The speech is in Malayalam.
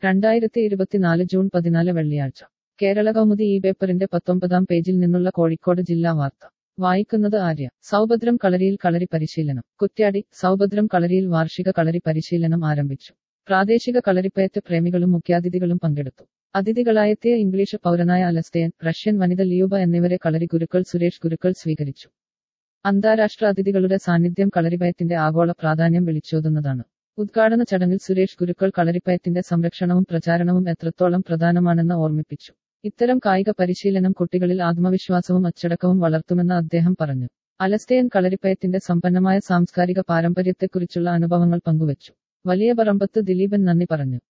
രണ്ടായിരത്തി ഇരുപത്തിനാല് ജൂൺ പതിനാല് വെള്ളിയാഴ്ച കേരള കൗമുദി ഈ പേപ്പറിന്റെ പത്തൊമ്പതാം പേജിൽ നിന്നുള്ള കോഴിക്കോട് ജില്ലാ വാർത്ത വായിക്കുന്നത് ആര്യ സൗഭദ്രം കളരിയിൽ കളരി പരിശീലനം കുറ്റ്യാടി സൗഭദ്രം കളരിയിൽ വാർഷിക കളരി പരിശീലനം ആരംഭിച്ചു പ്രാദേശിക കളരിപ്പയറ്റ് പ്രേമികളും മുഖ്യാതിഥികളും പങ്കെടുത്തു അതിഥികളായെത്തിയ ഇംഗ്ലീഷ് പൗരനായ അലസ്റ്റയൻ റഷ്യൻ വനിത ലിയൂബ എന്നിവരെ കളരി ഗുരുക്കൾ സുരേഷ് ഗുരുക്കൾ സ്വീകരിച്ചു അന്താരാഷ്ട്ര അതിഥികളുടെ സാന്നിധ്യം കളരിപ്പയറ്റിന്റെ ആഗോള പ്രാധാന്യം വിളിച്ചോതുന്നതാണ് ഉദ്ഘാടന ചടങ്ങിൽ സുരേഷ് ഗുരുക്കൾ കളരിപ്പയറ്റിന്റെ സംരക്ഷണവും പ്രചാരണവും എത്രത്തോളം പ്രധാനമാണെന്ന് ഓർമ്മിപ്പിച്ചു ഇത്തരം കായിക പരിശീലനം കുട്ടികളിൽ ആത്മവിശ്വാസവും അച്ചടക്കവും വളർത്തുമെന്ന് അദ്ദേഹം പറഞ്ഞു അലസ്റ്റയൻ കളരിപ്പയറ്റിന്റെ സമ്പന്നമായ സാംസ്കാരിക പാരമ്പര്യത്തെക്കുറിച്ചുള്ള അനുഭവങ്ങൾ പങ്കുവച്ചു വലിയ പറമ്പത്ത് ദിലീപൻ നന്ദി പറഞ്ഞു